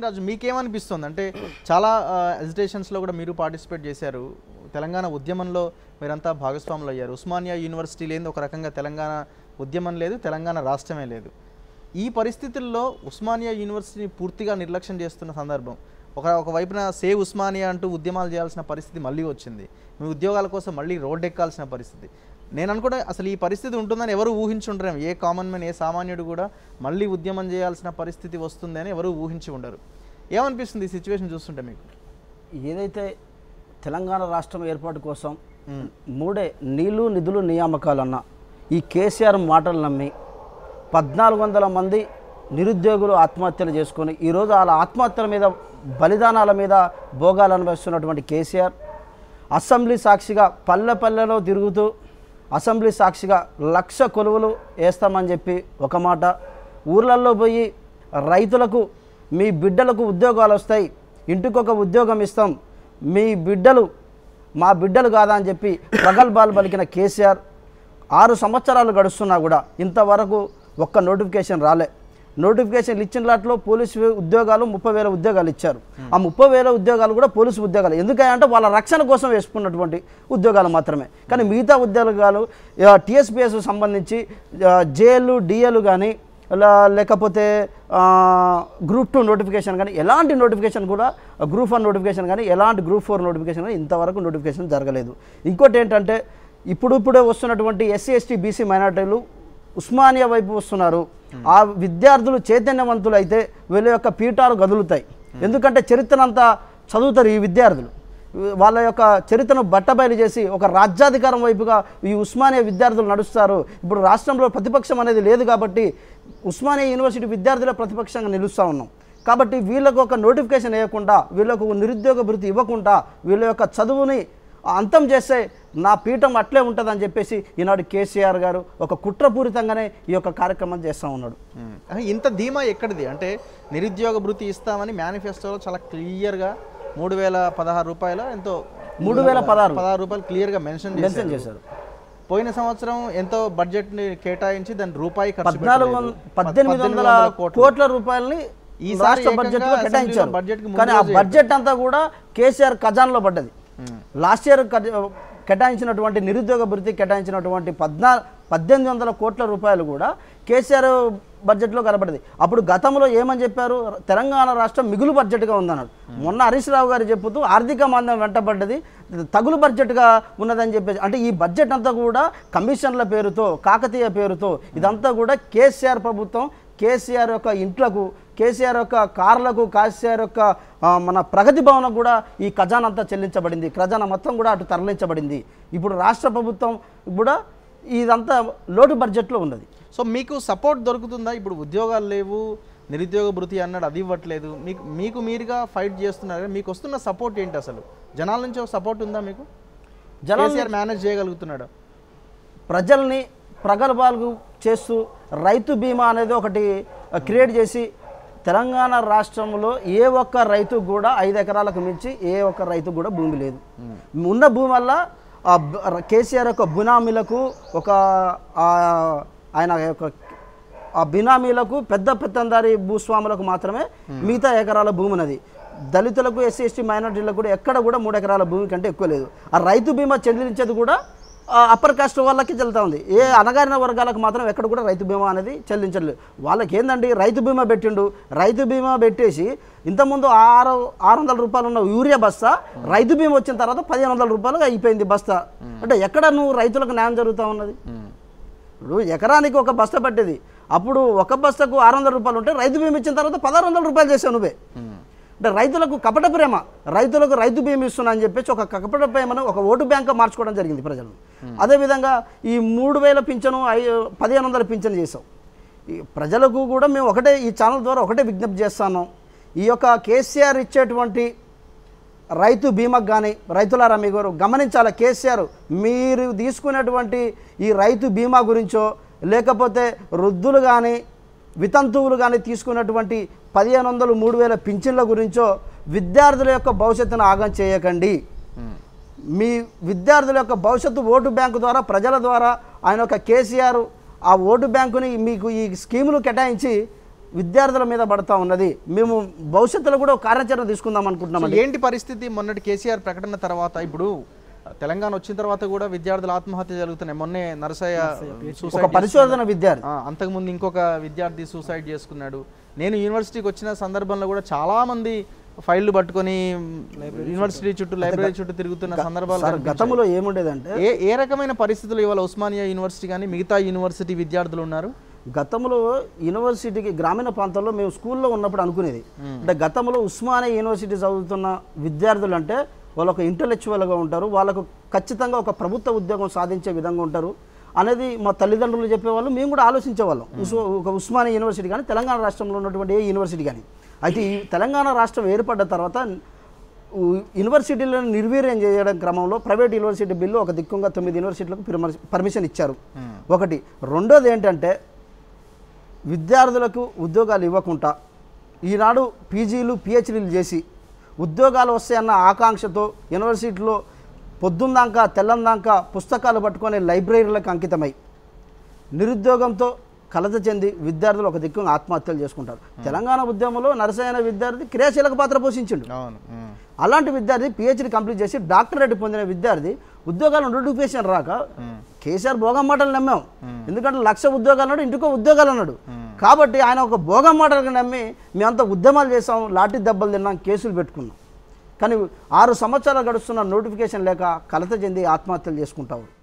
రాజు మీకేమనిపిస్తుంది అంటే చాలా ఎజిటేషన్స్లో కూడా మీరు పార్టిసిపేట్ చేశారు తెలంగాణ ఉద్యమంలో మీరంతా భాగస్వాములు అయ్యారు ఉస్మానియా యూనివర్సిటీ లేని ఒక రకంగా తెలంగాణ ఉద్యమం లేదు తెలంగాణ రాష్ట్రమే లేదు ఈ పరిస్థితుల్లో ఉస్మానియా యూనివర్సిటీని పూర్తిగా నిర్లక్ష్యం చేస్తున్న సందర్భం ఒక ఒక వైపున సేవ్ ఉస్మానియా అంటూ ఉద్యమాలు చేయాల్సిన పరిస్థితి మళ్ళీ వచ్చింది మీ ఉద్యోగాల కోసం మళ్ళీ రోడ్డు ఎక్కాల్సిన పరిస్థితి నేను అనుకుంటే అసలు ఈ పరిస్థితి ఉంటుందని ఎవరు ఊహించుండరేమో ఏ కామన్ మ్యాన్ ఏ సామాన్యుడు కూడా మళ్ళీ ఉద్యమం చేయాల్సిన పరిస్థితి వస్తుందని ఎవరు ఊహించి ఉండరు ఏమనిపిస్తుంది ఈ సిచ్యువేషన్ చూస్తుంటే మీకు ఏదైతే తెలంగాణ రాష్ట్రం ఏర్పాటు కోసం మూడే నీళ్లు నిధులు నియామకాలన్న ఈ కేసీఆర్ మాటలు నమ్మి పద్నాలుగు వందల మంది నిరుద్యోగులు ఆత్మహత్యలు చేసుకొని ఈరోజు వాళ్ళ ఆత్మహత్యల మీద బలిదానాల మీద భోగాలు అనుభవిస్తున్నటువంటి కేసీఆర్ అసెంబ్లీ సాక్షిగా పల్లె పల్లెలో తిరుగుతూ అసెంబ్లీ సాక్షిగా లక్ష కొలువులు వేస్తామని చెప్పి ఒక మాట ఊర్లల్లో పోయి రైతులకు మీ బిడ్డలకు ఉద్యోగాలు వస్తాయి ఇంటికొక ఉద్యోగం ఇస్తాం మీ బిడ్డలు మా బిడ్డలు కాదా అని చెప్పి ప్రగల్భాలు పలికిన కేసీఆర్ ఆరు సంవత్సరాలు గడుస్తున్నా కూడా ఇంతవరకు ఒక్క నోటిఫికేషన్ రాలే నోటిఫికేషన్ ఇచ్చిన లాట్లో పోలీసు ఉద్యోగాలు ముప్పై వేల ఉద్యోగాలు ఇచ్చారు ఆ ముప్పై వేల ఉద్యోగాలు కూడా పోలీసు ఉద్యోగాలు ఎందుకంటే వాళ్ళ రక్షణ కోసం వేసుకున్నటువంటి ఉద్యోగాలు మాత్రమే కానీ మిగతా ఉద్యోగాలు టీఎస్పీఎస్ సంబంధించి జేఎల్ డిఏలు కానీ లేకపోతే ఆ, గ్రూప్ టూ నోటిఫికేషన్ కానీ ఎలాంటి నోటిఫికేషన్ కూడా గ్రూప్ వన్ నోటిఫికేషన్ కానీ ఎలాంటి గ్రూప్ ఫోర్ నోటిఫికేషన్ కానీ ఇంతవరకు నోటిఫికేషన్ జరగలేదు ఇంకోటి ఏంటంటే ఇప్పుడు ఇప్పుడే వస్తున్నటువంటి ఎస్సీ ఎస్టీ బీసీ మైనార్టీలు ఉస్మానియా వైపు వస్తున్నారు ఆ విద్యార్థులు చైతన్యవంతులు అయితే వీళ్ళ యొక్క పీఠాలు గదులుతాయి ఎందుకంటే చరిత్ర అంతా చదువుతారు ఈ విద్యార్థులు వాళ్ళ యొక్క చరిత్రను బట్టబయలు చేసి ఒక రాజ్యాధికారం వైపుగా ఈ ఉస్మానియా విద్యార్థులు నడుస్తారు ఇప్పుడు రాష్ట్రంలో ప్రతిపక్షం అనేది లేదు కాబట్టి ఉస్మానియా యూనివర్సిటీ విద్యార్థుల ప్రతిపక్షంగా నిలుస్తూ ఉన్నాం కాబట్టి వీళ్ళకు ఒక నోటిఫికేషన్ వేయకుండా వీళ్ళకు ఒక నిరుద్యోగ భృతి ఇవ్వకుండా వీళ్ళ యొక్క చదువుని అంతం చేస్తే నా పీఠం అట్లే ఉంటుందని చెప్పేసి ఈనాడు కేసీఆర్ గారు ఒక కుట్రపూరితంగానే ఈ యొక్క కార్యక్రమం చేస్తూ ఉన్నాడు మ్మ్. అహ, ఇంత ధీమా ఎక్కడిది అంటే నిరుద్యోగ భృతి ఇస్తామని మేనిఫెస్టోలో చాలా క్లియర్గా మూడు వేల పదహారు రూపాయల ఎంతో మూడు వేల పదహారు. పదహారు రూపాయలు క్లియర్గా మెన్షన్ మెన్షన్ చేశారు చేశారు పోయిన సంవత్సరం ఎంతో బడ్జెట్ ని కేటాయించి దాని రూపాయి ఖర్చు పద్నాలుగు పెట్టలేదు. వంద పద్దెనిమిది వందల కోట్లు. కోట్ల రూపాయలని ఈసారి రాష్ట్ర ఏకంగా బడ్జెట్ లో అసెంబ్లీలో కేటాయించారు బడ్జెట్కి ముందు కానీ ఆ రోజే బడ్జెట్ అంతా కూడా కేసీఆర్ ఖజాన్లో పడ్డది మ్మ్. లాస్ట్ ఇయర్ కట- కేటాయించినటువంటి నిరుద్యోగ భృతి కేటాయించినటువంటి పద్నా పద్దెనిమిది వందల కోట్ల రూపాయలు కూడా కేసీఆర్ బడ్జెట్లో కనబడింది అప్పుడు గతంలో ఏమని చెప్పారు తెలంగాణ రాష్ట్రం మిగులు బడ్జెట్గా ఉందన్నాడు మొన్న హరీష్ రావు గారు చెబుతూ ఆర్థిక మందం వెంటబడ్డది తగులు బడ్జెట్గా ఉన్నదని చెప్పేసి అంటే ఈ బడ్జెట్ అంతా కూడా కమిషన్ల పేరుతో కాకతీయ పేరుతో ఇదంతా కూడా కేసీఆర్ ప్రభుత్వం కేసీఆర్ యొక్క ఇంట్లకు కేసీఆర్ యొక్క కార్లకు కేసీఆర్ యొక్క ఆ, మన ప్రగతి భవనం కూడా ఈ ఖజానా అంతా చెల్లించబడింది ఖజానా మొత్తం కూడా అటు తరలించబడింది ఇప్పుడు రాష్ట్ర ప్రభుత్వం కూడా ఇదంతా లోటు బడ్జెట్లో ఉన్నది సో మీకు సపోర్ట్ దొరుకుతుందా ఇప్పుడు ఉద్యోగాలు లేవు నిరుద్యోగ భృతి అన్నాడు అది ఇవ్వట్లేదు మీకు మీకు మీరుగా ఫైట్ చేస్తున్నారు కదా, మీకు వస్తున్న సపోర్ట్ ఏంటి అసలు జనాల నుంచి ఒక సపోర్ట్ ఉందా మీకు జనాల కేసీఆర్ మేనేజ్ చేయగలుగుతున్నాడు ప్రజల్ని ప్రగల్భాలు చేస్తూ రైతు బీమా అనేది ఒకటి క్రియేట్ చేసి తెలంగాణ రాష్ట్రంలో ఏ ఒక్క రైతు కూడా ఐదు ఎకరాలకు మించి ఏ ఒక్క రైతు కూడా భూమి లేదు ఉన్న భూమి వల్ల ఆ బ- కేసీఆర్ యొక్క బునామీలకు ఒక ఆ, ఆయన యొక్క ఆ బినామీలకు పెద్ద పెత్తందారి భూస్వాములకు మాత్రమే మిగతా ఎకరాల భూమి ఉన్నది దళితులకు ఎస్సీ ఎస్టీ మైనార్టీలకు కూడా ఎక్కడ కూడా మూడు ఎకరాల భూమి కంటే ఎక్కువ లేదు ఆ రైతు బీమా చెల్లించేది కూడా ఆ అప్పర్ కాస్ట్ వాళ్ళకి చెల్లుతా ఉంది ఏ అనగారిన వర్గాలకు మాత్రం ఎక్కడ కూడా రైతు బీమా అనేది చెల్లించలేదు వాళ్ళకి ఏందండి రైతు బీమా పెట్టిండు రైతు బీమా పెట్టేసి ఇంతకుముందు ఆరు ఆరు వందల రూపాయలు ఉన్న యూరియా బస్తా రైతు బీమా వచ్చిన తర్వాత పదిహేను వందల రూపాయలు అయిపోయింది బస్తా అంటే ఎక్కడ నువ్వు రైతులకు న్యాయం జరుగుతూ ఉన్నది ఇప్పుడు ఎకరానికి ఒక బస్తా పట్టేది అప్పుడు ఒక బస్తాకు ఆరు వందల రూపాయలు ఉంటే రైతు బీమా ఇచ్చిన తర్వాత పదహారు వందల రూపాయలు చేసావు నువ్వే అంటే రైతులకు కపట ప్రేమ రైతులకు రైతు బీమా ఇస్తున్నా అని చెప్పేసి ఒక కపట ప్రేమను ఒక ఓటు బ్యాంక్ మార్చుకోవడం జరిగింది ప్రజలు అదేవిధంగా ఈ మూడు వేల పింఛను ఐ పదిహేను వందల పింఛను చేసాం ఈ ప్రజలకు కూడా మేము ఒకటే ఈ ఛానల్ ద్వారా ఒకటే విజ్ఞప్తి చేస్తాను ఈ యొక్క కేసీఆర్ ఇచ్చేటువంటి రైతు బీమాకు కానీ రైతులారా మీరు గమనించాలి కేసీఆర్ మీరు తీసుకునేటువంటి ఈ రైతు బీమా గురించో లేకపోతే వృద్ధులు కానీ వితంతువులు కానీ తీసుకున్నటువంటి పదిహేను వందలు మూడు వేల పింఛన్ల గురించో విద్యార్థుల యొక్క భవిష్యత్తును ఆగం చేయకండి మీ విద్యార్థుల యొక్క భవిష్యత్తు ఓటు బ్యాంకు ద్వారా ప్రజల ద్వారా ఆయన యొక్క కేసీఆర్ ఆ ఓటు బ్యాంకుని మీకు ఈ స్కీములు కేటాయించి విద్యార్థుల మీద పడతా ఉన్నది మేము భవిష్యత్తులో కూడా ఒక కార్యాచరణ తీసుకుందాం అనుకుంటున్నాం సో ఏంటి పరిస్థితి మొన్నటి కేసీఆర్ ప్రకటన తర్వాత ఇప్పుడు తెలంగాణ వచ్చిన తర్వాత కూడా విద్యార్థుల ఆత్మహత్య జరుగుతున్నాయి మొన్నే నరసయ్య ఒక సూసైడ్ పరిశోధన విద్యార్థి ఆ, అంతకుముందు ఇంకొక విద్యార్థి సూసైడ్ చేసుకున్నాడు నేను యూనివర్సిటీకి వచ్చిన సందర్భంలో కూడా చాలా మంది ఫైళ్లు పట్టుకొని యూనివర్సిటీ చుట్టూ లైబ్రరీ చుట్టూ తిరుగుతున్న సందర్భాలు సార్ కనిపించాయి. గతంలో ఏముండేదంటే ఏ ఏ రకమైన పరిస్థితులు ఇవాళ ఉస్మానియా యూనివర్సిటీ కానీ మిగతా యూనివర్సిటీ విద్యార్థులు ఉన్నారు గతంలో యూనివర్సిటీకి గ్రామీణ ప్రాంతాల్లో మేము స్కూల్లో ఉన్నప్పుడు అనుకునేది అంటే గతంలో ఉస్మానియా యూనివర్సిటీ చదువుతున్న విద్యార్థులు అంటే వాళ్ళు ఒక ఇంటలెక్చువల్గా ఉంటారు వాళ్ళకు ఖచ్చితంగా ఒక ప్రభుత్వ ఉద్యోగం సాధించే విధంగా ఉంటారు అనేది మా తల్లిదండ్రులు చెప్పేవాళ్ళు మేము కూడా ఆలోచించేవాళ్ళం ఉస్ ఒక ఉస్మానియా యూనివర్సిటీ కానీ తెలంగాణ రాష్ట్రంలో ఉన్నటువంటి ఏ యూనివర్సిటీ కానీ అయితే ఈ తెలంగాణ రాష్ట్రం ఏర్పడ్డ తర్వాత ఉ- యూనివర్సిటీలను నిర్వీర్యం చేయడం క్రమంలో ప్రైవేట్ యూనివర్సిటీ బిల్లు ఒక దిక్కుంగా తొమ్మిది యూనివర్సిటీలకు పర్మ- పర్మిషన్ ఇచ్చారు ఒకటి రెండోది ఏంటంటే విద్యార్థులకు ఉద్యోగాలు ఇవ్వకుండా ఈనాడు పీజీలు పిహెచ్డీలు చేసి ఉద్యోగాలు వస్తాయన్న ఆకాంక్షతో యూనివర్సిటీలో పొద్దుందాక తెల్లందాక పుస్తకాలు పట్టుకొని లైబ్రరీలకు అంకితమై నిరుద్యోగంతో కలత చెంది విద్యార్థులు ఒక దిక్కు ఆత్మహత్యలు చేసుకుంటారు తెలంగాణ ఉద్యమంలో నరసయ్య విద్యార్థి క్రియాశీలక పాత్ర పోషించిండు అవును ఉమ్. అలాంటి విద్యార్థి పిహెచ్డి కంప్లీట్ చేసి డాక్టరేట్ పొందిన విద్యార్థి ఉద్యోగాలు నోటిఫికేషన్ రాక కేసీఆర్ భోగం మాటలు నమ్మాం ఎందుకంటే లక్ష ఉద్యోగాలు అన్నాడు ఇంటికో ఉద్యోగాలు అన్నాడు కాబట్టి ఆయన ఒక భోగం మాటలకు నమ్మి మేమంతా ఉద్యమాలు చేసాం లాఠీ దెబ్బలు తిన్నాం కేసులు పెట్టుకున్నాం కానీ ఆరు సంవత్సరాలు గడుస్తున్న నోటిఫికేషన్ లేక కలత చెంది ఆత్మహత్యలు చేసుకుంటావు